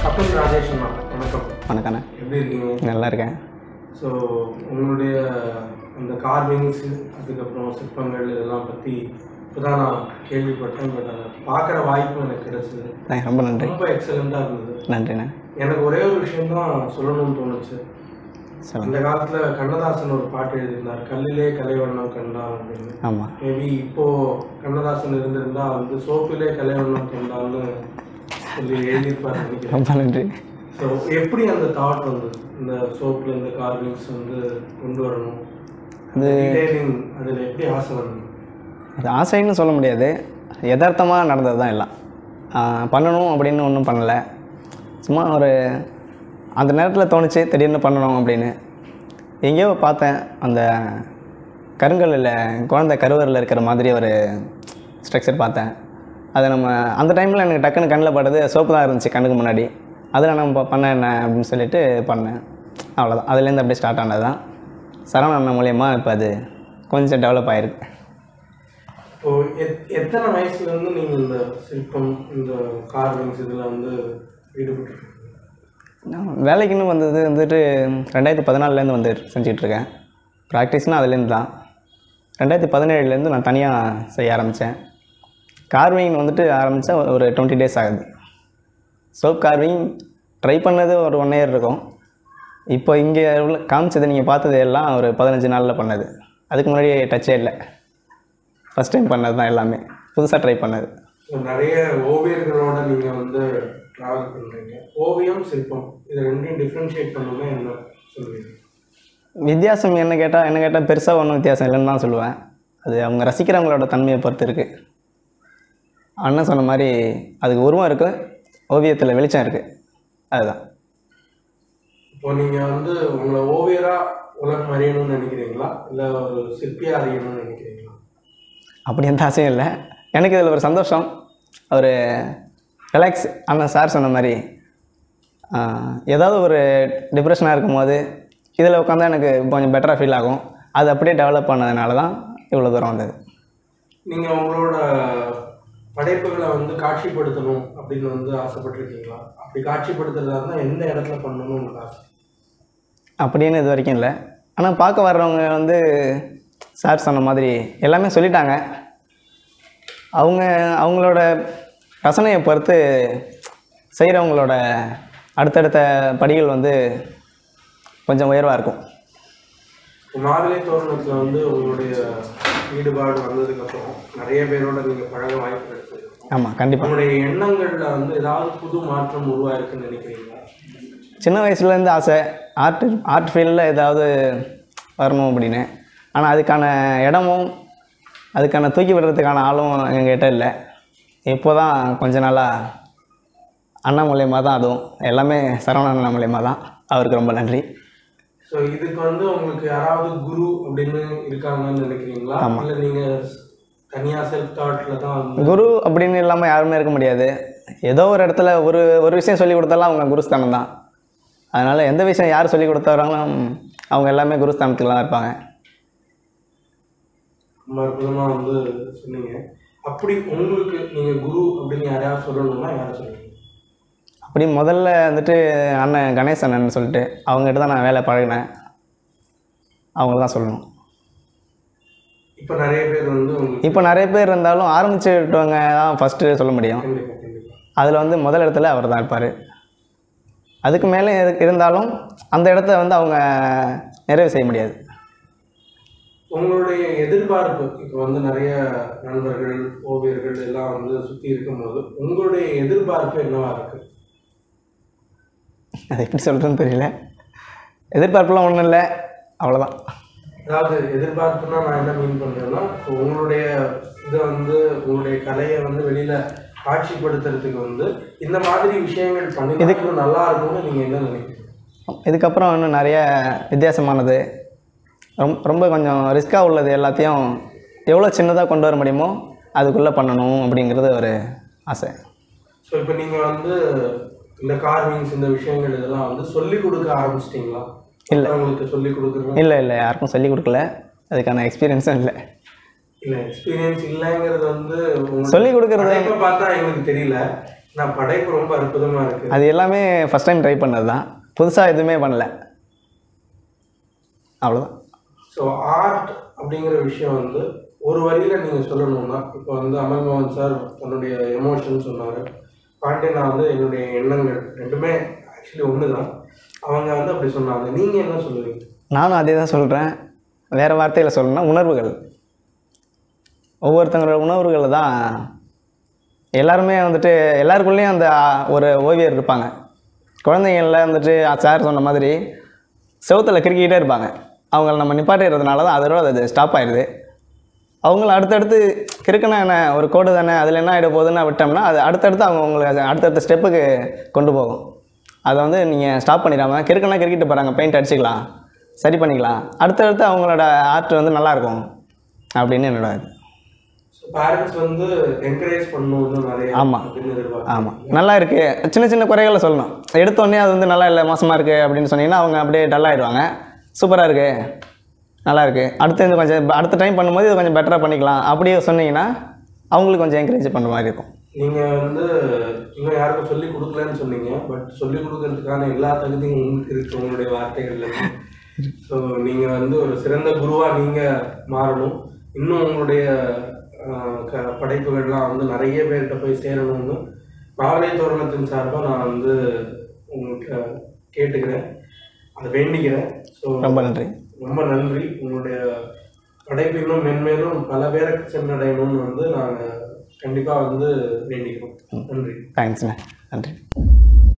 கப்பல் ராஜேஷ் அண்ணா வணக்கம் வணக்கண்ணே எப்படி இருக்கீங்க நல்லா இருக்கேன் ஸோ உங்களுடைய அந்த கார்விங்ஸ் அதுக்கப்புறம் சிற்பங்கள் இதெல்லாம் பற்றி இப்போ தான் நான் கேள்விப்பட்டேன் பட் அதை பார்க்குற வாய்ப்பு எனக்கு கிடைச்சது அண்ணே, ரொம்ப நன்றி ரொம்ப எக்ஸலண்ட்டாக இருந்தது நன்றிண்ணே எனக்கு ஒரே ஒரு விஷயம் தான் சொல்லணும்னு தோணுச்சு சொல்லுங்கள் அந்த காலத்தில் கண்ணதாசன் ஒரு பாட்டு எழுதியிருந்தார் கல்லிலே கலைவண்ணம் கண்டான் அப்படின்னு ஆமாம் மேபி இப்போ கண்ணதாசன் இருந்திருந்தா வந்து சோப்பிலே கலைவண்ணம் கண்டான்னு சொல்லி எழுதியிருப்பாரு நினைக்கிறேன் ரொம்ப நன்றி ஸோ எப்படி அந்த தாட் வந்தது இந்த சோப்பில் இந்த கார்விங்ஸ் வந்து கொண்டு வரணும் அது டீடைலிங் அதில் எப்படி ஆசை வந்தது அது ஆசைன்னு சொல்ல முடியாது யதார்த்தமாக நடந்தது தான் எல்லாம் ஆஹ் பண்ணணும் அப்படின்னு ஒன்றும் பண்ணலை சும்மா ஒரு அந்த நேரத்தில் தோணுச்சு திடீர்னு பண்ணணும் அப்படின்னு எங்கேயோ பார்த்தேன் அந்த கருங்கல்லில் குழந்தை கருவறையில் இருக்கிற மாதிரி ஒரு ஸ்ட்ரக்சர் பார்த்தேன் அதை நம்ம அந்த டைமில் எனக்கு டக்குன்னு கண்ணில் பட்டது சோப்பு தான் இருந்துச்சு கண்ணுக்கு முன்னாடி அதில் நம்ம பண்ண என்ன அப்படின்னு சொல்லிட்டு பண்ணேன் அவ்வளோதான் அதுலேருந்து அப்படியே ஸ்டார்ட் ஆனது தான் சரவண அண்ணன் மூலியமாக இப்போ அது கொஞ்சம் டெவலப் ஆகிருக்கு இப்போ எத் எத்தனை வயசுலேருந்து நீங்கள் இந்த சிற்பம் இந்த கார்விங்ஸ் இதில் வந்து ஈடுபட்டுருக்கீங்க நான் வேலைக்குன்னு வந்தது வந்துட்டு ரெண்டாயிரத்தி பதினாலுலேருந்து வந்து செஞ்சுட்டு இருக்கேன் ப்ராக்டிஸ்னால் அதுலேருந்து தான் ரெண்டாயிரத்தி பதினேழுலேருந்து நான் தனியாக செய்ய ஆரம்பித்தேன் கார்விங் வந்துட்டு ஆரம்பித்தா ஒரு டுவெண்ட்டி டேஸ் ஆகுது சோப் கார்விங் ட்ரை பண்ணது ஒரு ஒன் இயர் இருக்கும் இப்போ இங்கே உள்ள காமிச்சது நீங்கள் பார்த்தது எல்லாம் ஒரு பதினஞ்சு நாளில் பண்ணது அதுக்கு முன்னாடி டச்சே இல்லை ஃபஸ்ட் டைம் பண்ணது தான் எல்லாமே புதுசாக ட்ரை பண்ணது ஸோ நிறைய ஓவியர்களோட நீங்கள் வந்து ட்ராவல் பண்ணுறீங்க ஓவியம் சிற்பம் இதை ரெண்டையும் டிஃப்ரென்ஷியேட் பண்ணணும்னா என்ன சொல்லுவீங்க வித்தியாசம் என்ன கேட்டால் என்ன கேட்டால் பெருசாக ஒன்றும் வித்தியாசம் இல்லைன்னு தான் சொல்லுவேன் அது அவங்க ரசிக்கிறவங்களோட தன்மையை பொறுத்து இருக்குது அண்ணன் சொன்ன மாதிரி அதுக்கு உருவம் இருக்குது ஓவியத்தில் வெளிச்சம் இருக்குது அதுதான் இப்போ நீங்கள் வந்து உங்களை ஓவியராக உலகம் அறியணும்னு நினைக்கிறீங்களா இல்லை ஒரு சிற்பியாக அறியணும்னு நினைக்கிறீங்களா அப்படி எந்த ஆசையும் இல்லை எனக்கு இதில் ஒரு சந்தோஷம் ஒரு ரிலாக்ஸ் அண்ணன் சார் சொன்ன மாதிரி ஆஹ், ஏதாவது ஒரு டிப்ரெஷனாக இருக்கும்போது இதில் உட்காந்தா எனக்கு கொஞ்சம் பெட்டராக ஃபீல் ஆகும் அது அப்படியே டெவலப் பண்ணதுனால தான் இவ்வளோ தூரம் வந்தது நீங்கள் உங்களோட படைப்புகளை வந்து காட்சிப்படுத்தணும் அப்படின்னு வந்து ஆசைப்பட்டிருக்கீங்களா அப்படி காட்சிப்படுத்துறதா இருந்தால் எந்த இடத்துல பண்ணணும்னு உங்களுக்கு ஆசை அப்படின்னு இது வரைக்கும் இல்லை ஆனால் பார்க்க வர்றவங்க வந்து சார் சொன்ன மாதிரி எல்லாமே சொல்லிட்டாங்க அவங்க அவங்களோட ரசனையை பொறுத்து செய்கிறவங்களோட அடுத்தடுத்த படிகள் வந்து கொஞ்சம் உயர்வாக இருக்கும் இப்போ மாதுளை தோரணத்தில் வந்து உங்களுடைய ஈடுபாடு வந்ததுக்கப்புறம் நிறைய பேரோட நீங்கள் பழக வாய்ப்பு கிடைச்சது ஆமாம் கண்டிப்பாக உங்களுடைய எண்ணங்களில் வந்து ஏதாவது புது மாற்றம் உருவாயிருக்குன்னு நினைக்கிறீங்களா சின்ன வயசுலேருந்து ஆசை ஆர்ட் ஆர்ட் ஃபீல்டில் ஏதாவது வரணும் அப்படின்னு ஆனால் அதுக்கான இடமும் அதுக்கான தூக்கி விடுறதுக்கான ஆளும் எங்ககிட்ட இல்லை இப்போ தான் கொஞ்ச நாளாக அண்ணா மூலியமாக தான் அதுவும் எல்லாமே சரவண அண்ணா மூலியமாக தான் அவருக்கு ரொம்ப நன்றி ஸோ இதுக்கு வந்து உங்களுக்கு யாராவது குரு அப்படின்னு இருக்காங்கன்னு நினைக்கிறீங்களா இல்லை நீங்கள் தனியாக செல்ஃப் தாட்டில் தான் வந்து குரு அப்படின்னு இல்லாமல் யாருமே இருக்க முடியாது ஏதோ ஒரு இடத்துல ஒரு ஒரு விஷயம் சொல்லி கொடுத்தாலும் அவங்க குருஸ்தானம் தான் அதனால் எந்த விஷயம் யார் சொல்லி கொடுத்தாலும் அவங்க எல்லாமே குருஸ்தானத்தில் தான் இருப்பாங்க ரொம்ப அற்புதமாக வந்து சொன்னீங்க அப்படி உங்களுக்கு நீங்கள் குரு அப்படின்னு யாரையாவது சொல்லணும்னா யாரை சொல்லுவீங்க அப்படி முதல்ல வந்துட்டு அண்ணன் கணேஷ் அண்ணன் சொல்லிட்டு அவங்ககிட்ட தான் நான் வேலை பழகினேன் அவங்க தான் சொல்லணும் இப்போ நிறைய பேர் வந்து உங்களுக்கு இப்போ நிறைய பேர் இருந்தாலும் ஆரம்பிச்சு விட்டவங்க தான் ஃபஸ்ட்டு சொல்ல முடியும் கண்டிப்பாக கண்டிப்பாக அதில் வந்து முதல் இடத்துல அவர் தான் இருப்பார் அதுக்கு மேலே இரு- இருந்தாலும் அந்த இடத்த வந்து அவங்க நிறைவு செய்ய முடியாது உங்களுடைய எதிர்பார்ப்பு இப்போ வந்து நிறைய நண்பர்கள் ஓவியர்கள் எல்லாம் வந்து சுற்றி இருக்கும்போது உங்களுடைய எதிர்பார்ப்பு என்னவா இருக்கு அது எப்படி சொல்கிறதுன்னு தெரியல எதிர்பார்ப்புலாம் ஒன்றும் இல்லை அவ்வளோதான் அதாவது எதிர்பார்ப்புனா நான் என்ன மீன் பண்ணுறேன்னா இப்போ உங்களுடைய இதை வந்து உங்களுடைய கலையை வந்து வெளியில் காட்சிப்படுத்துறதுக்கு வந்து இந்த மாதிரி விஷயங்கள் பண்ணி இதுக்கு நல்லா இருக்கும்னு நீங்கள் என்ன நினைக்கிறீங்க இதுக்கப்புறம் இன்னும் நிறைய வித்தியாசமானது ரொம்ப ரொம்ப கொஞ்சம் ரிஸ்க்காக உள்ளது எல்லாத்தையும் எவ்வளோ சின்னதாக கொண்டு வர முடியுமோ அதுக்குள்ளே பண்ணணும் அப்படிங்கிறது ஒரு ஆசை ஸோ இப்போ நீங்கள் வந்து இந்த கார்விங்ஸ் இந்த விஷயங்கள் இதெல்லாம் வந்து சொல்லிக் கொடுக்க ஆரம்பிச்சிட்டிங்களா இல்ல. உங்களுக்கு சொல்லிக் கொடுக்குறது இல்லை இல்லை யாருக்கும் சொல்லிக் கொடுக்கல அதுக்கான எக்ஸ்பீரியன்ஸும் இல்லை இல்லை எக்ஸ்பீரியன்ஸ் இல்லைங்கிறது வந்து உங்களுக்கு சொல்லிக் கொடுக்கறது படைப்பை பார்த்தா எங்களுக்கு தெரியல நான் படைப்பு ரொம்ப அற்புதமா இருக்கு அது எல்லாமே ஃபஸ்ட் டைம் ட்ரை பண்ணது தான் புதுசாக எதுவுமே பண்ணல அவ்வளோதான் ஸோ ஆர்ட் அப்படிங்கிற விஷயம் வந்து ஒரு வரியில நீங்க சொல்லணும்னா இப்போ வந்து அமல் மோகன் சார் தன்னுடைய எமோஷன் சொன்னாரு பாண்டியனா வந்து என்னுடைய எண்ணங்கள் ரெண்டுமே ஆக்சுவலி ஒன்று தான் அவங்க வந்து அப்படி சொன்னாங்க நீங்க என்ன சொல்லுவீங்க நானும் அதே தான் சொல்கிறேன் வேறு வார்த்தையில் சொல்லணும்னா உணர்வுகள் ஒவ்வொருத்தங்களோட உணர்வுகள் தான் எல்லாருமே வந்துட்டு எல்லாருக்குள்ளேயும் அந்த ஆ, ஒரு ஓவியர் இருப்பாங்க குழந்தைங்கள வந்துட்டு சார் சொன்ன மாதிரி செவுத்தில் கிறுக்கிக்கிட்டே இருப்பாங்க அவங்கள நம்ம நிப்பாட்டிடுறதுனால தான் அதோட அது ஸ்டாப் ஆயிடுது அவங்கள அடுத்தடுத்து கிறுக்குனா என்ன ஒரு கோடு தானே அதில் என்ன ஆகிட போகுதுன்னு விட்டோம்னா அது அடுத்தடுத்து அவங்க உங்களுக்கு அடுத்தடுத்த ஸ்டெப்புக்கு கொண்டு போகும் அதை வந்து நீங்கள் ஸ்டாப் பண்ணிடாமல் கிறுக்குனா கிறுக்கிட்டு போகிறாங்க பெயிண்ட் அடிச்சுக்கலாம் சரி பண்ணிக்கலாம் அடுத்தடுத்து அவங்களோட ஆர்ட் வந்து நல்லாயிருக்கும் அப்படின்னு என்னோட இது ஸோ பேரண்ட்ஸ் வந்து என்கரேஜ் பண்ணணும் இன்னும் நிறைய ஆமா. அப்படின்னு எதிர்பார்க்க ஆமாம் நல்லா இருக்குது சின்ன சின்ன குறைகளை சொல்லணும் எடுத்தோடனே அது வந்து நல்லா இல்லை மோசமாக இருக்குது அப்படின்னு சொன்னீங்கன்னா அவங்க அப்படியே டல்லாகிடுவாங்க சூப்பராக இருக்குது நல்லா இருக்குது அடுத்து இது கொஞ்சம் அடுத்த டைம் பண்ணும்போது இது கொஞ்சம் பெட்டராக பண்ணிக்கலாம் அப்படியே சொன்னீங்கன்னா அவங்களுக்கு கொஞ்சம் என்கரேஜ் பண்ணுற மாதிரி இருக்கும் நீங்க வந்து இன்னும் யாருக்கும் சொல்லி கொடுக்கலன்னு சொன்னீங்க பட் சொல்லி கொடுக்கறதுக்கான எல்லா தகுதியும் உங்களுக்கு இருக்கு உங்களுடைய வார்த்தைகள்ல ஸோ நீங்க வந்து ஒரு சிறந்த குருவா நீங்க மாறணும் இன்னும் உங்களுடைய ஆஹ், க- படைப்புகள்லாம் வந்து நிறைய பேர்கிட்ட போய் சேரணும்னு நாவலை தோரணத்தின் சார்பாக நான் வந்து உங்களுக்கு கேட்டுக்கிறேன் அதை வேண்டிக்கிறேன் ஸோ ரொம்ப நன்றி ரொம்ப நன்றி உங்களுடைய படைப்பு இன்னும் மென்மேலும் பல பேருக்கு சென்றடையணும்னு வந்து நாங்கள் கண்டிப்பாக வந்து வேண்டிக்கிறோம் நன்றி தேங்க்ஸ்ண்ணே நன்றி